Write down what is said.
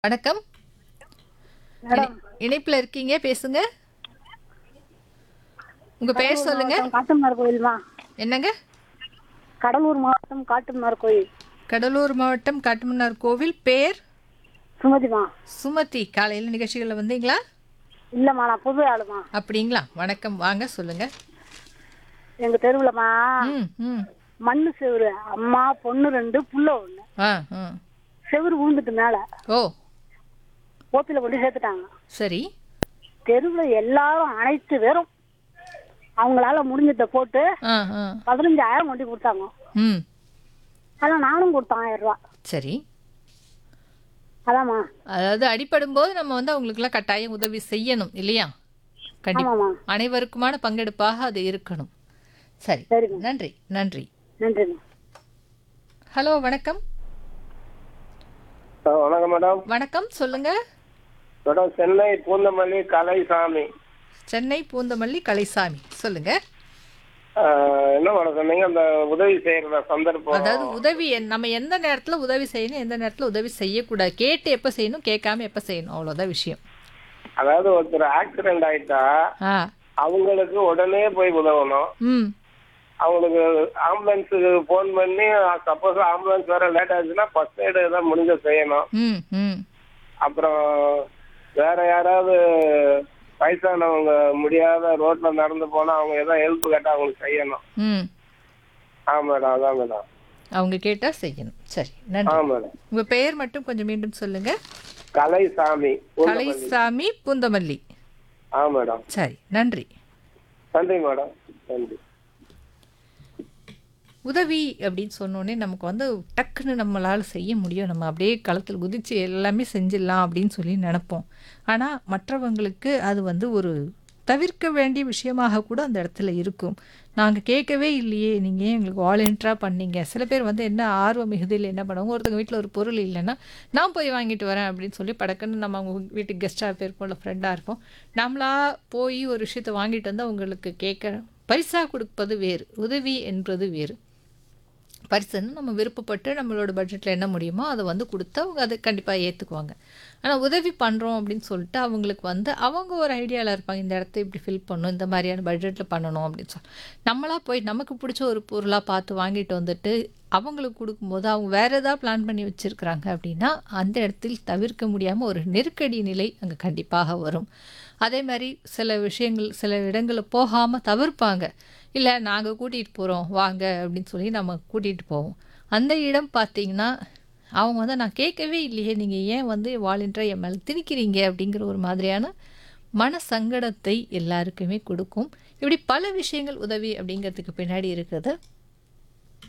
வணக்கம் மேடம் இணைப்புல இருக்கீங்க பேசுங்க உங்க பேர் சொல்லுங்க மாவட்டம் காட்டுமன்னார் கோயில்மா என்னங்க கடலூர் மாவட்டம் காட்டுமன்னார் கோயில் கடலூர் மாவட்டம் காட்டுமன்னார் கோவில் பேர் சுமதிமா சுமதி காலையில் நிகழ்ச்சிகளில் வந்தீங்களா இல்லம்மா நான் புது ஆளுமா அப்படிங்களா வணக்கம் வாங்க சொல்லுங்க எங்க தெருவுலமா ம் ம் மண்ணு செவுரு அம்மா பொண்ணு ரெண்டு புள்ள ஒண்ணு ஆ ஆ செவுரு விழுந்துட்டு மேல ஓ ஓப்பில கொண்டு சேர்த்துட்டாங்க சரி தெருவுல எல்லாரும் அனைத்து பேரும் அவங்களால முடிஞ்சதை போட்டு ஆ ஆ பதினஞ்சாயிரம் கொண்டு கொடுத்தாங்க ம் அதான் நானும் கொடுத்தேன் ஆயிரம் ரூபா சரி அதாம்மா அதாவது அடிபடும் போது நம்ம வந்து அவங்களுக்குலாம் கட்டாயம் உதவி செய்யணும் இல்லையா கண்டிப்பா ஆமாம்மா அனைவருக்குமான பங்கெடுப்பாக அது இருக்கணும் சரி சரிங்க நன்றி நன்றி நன்றிம்மா ஹலோ வணக்கம் ஆ, வணக்கம் மேடம் வணக்கம் சொல்லுங்க மேடம் சென்னை பூந்தமல்லி கலைசாமி சென்னை பூந்தமல்லி கலைசாமி சொல்லுங்க ஆ, என்ன மேடம் சொன்னீங்க அந்த உதவி செய்யற சந்தர்ப்பம் அதாவது உதவி என்- நம்ம எந்த நேரத்துல உதவி செய்யணும் எந்த நேரத்துல உதவி செய்யக்கூடாது கேட்டு எப்ப செய்யணும் கேட்காம எப்ப செய்யணும் அவ்வளவுதான் விஷயம் அதாவது ஒருத்தர் ஆக்சிடென்ட் ஆயிட்டா ஆ அவங்களுக்கு உடனே போய் உதவணும் ம் அவங்களுக்கு ஆம்புலன்ஸுக்கு ஃபோன் பண்ணி சப்போஸ் ஆம்புலன்ஸ் வர லேட் ஆச்சுன்னா ஃபர்ஸ்ட் எய்டு தான் முடிஞ்ச செய்யணும் ம் ம் அப்புறம் வேற யாராவது வயசானவங்க முடியாத ரோட்ல நடந்து போனா அவங்க ஏதாவது ஹெல்ப் கேட்டா அவங்களுக்கு செய்யணும் ம் ஆ மேடம் அதான் மேடம் அவங்க கேட்டா செய்யணும் சரி ஆ நன்றி மேடம் உங்க பெயர் மட்டும் கொஞ்சம் மீண்டும் சொல்லுங்க கலைசாமி பூந்தமல்லி. கலைசாமி பூந்தமல்லி ஆ மேடம் சரி நன்றி நன்றி மேடம் நன்றி உதவி அப்படின்னு சொன்னோடனே நமக்கு வந்து டக்குன்னு நம்மளால் செய்ய முடியும் நம்ம அப்படியே களத்தில் குதிச்சு எல்லாமே செஞ்சிடலாம் அப்படின்னு சொல்லி நினைப்போம் ஆனால் மற்றவங்களுக்கு அது வந்து ஒரு தவிர்க்க வேண்டிய விஷயமாக கூட அந்த இடத்துல இருக்கும் நாங்கள் கேட்கவே இல்லையே நீங்கள் ஏன் எங்களுக்கு வாலண்டியராக பண்ணீங்க சில பேர் வந்து என்ன ஆர்வ மிகுதியில் என்ன பண்ணுவாங்க ஒருத்தங்க வீட்டில் ஒரு பொருள் இல்லைன்னா நான் போய் வாங்கிட்டு வரேன் அப்படின்னு சொல்லி படக்குன்னு நம்ம அவங்க வீட்டுக்கு கெஸ்ட்டாக போயிருப்போம் இல்லை ஃப்ரெண்டாக இருப்போம் நம்மளா போய் ஒரு விஷயத்தை வாங்கிட்டு வந்து அவங்களுக்கு கேட்க பரிசாக கொடுப்பது வேறு உதவி என்பது வேறு பரிசுன்னு நம்ம விருப்பப்பட்டு நம்மளோட பட்ஜெட்டில் என்ன முடியுமோ அதை வந்து கொடுத்தா அவங்க அதை கண்டிப்பாக ஏற்றுக்குவாங்க ஆனால் உதவி பண்ணுறோம் அப்படின்னு சொல்லிட்டு அவங்களுக்கு வந்து அவங்க ஒரு ஐடியாவில் இருப்பாங்க இந்த இடத்த இப்படி ஃபில் பண்ணணும் இந்த மாதிரியான பட்ஜெட்டில் பண்ணணும் அப்படின்னு சொல்லி நம்மளா போய் நமக்கு பிடிச்ச ஒரு பொருளாக பார்த்து வாங்கிட்டு வந்துட்டு அவங்களுக்கு கொடுக்கும்போது அவங்க வேறு ஏதாவது பிளான் பண்ணி வச்சுருக்குறாங்க அப்படின்னா அந்த இடத்தில் தவிர்க்க முடியாமல் ஒரு நெருக்கடி நிலை அங்கே கண்டிப்பாக வரும் அதே மாதிரி சில விஷயங்கள் சில இடங்களில் போகாமல் தவிர்ப்பாங்க இல்லை நாங்கள் கூட்டிகிட்டு போகிறோம் வாங்க அப்படின்னு சொல்லி நம்ம கூட்டிகிட்டு போவோம் அந்த இடம் பார்த்தீங்கன்னா அவங்க வந்து நான் கேட்கவே இல்லையே நீங்கள் ஏன் வந்து வாலண்டியராக என் மேலே திணிக்கிறீங்க அப்படிங்கிற ஒரு மாதிரியான மன சங்கடத்தை எல்லாருக்குமே கொடுக்கும் இப்படி பல விஷயங்கள் உதவி அப்படிங்கிறதுக்கு பின்னாடி இருக்கிறத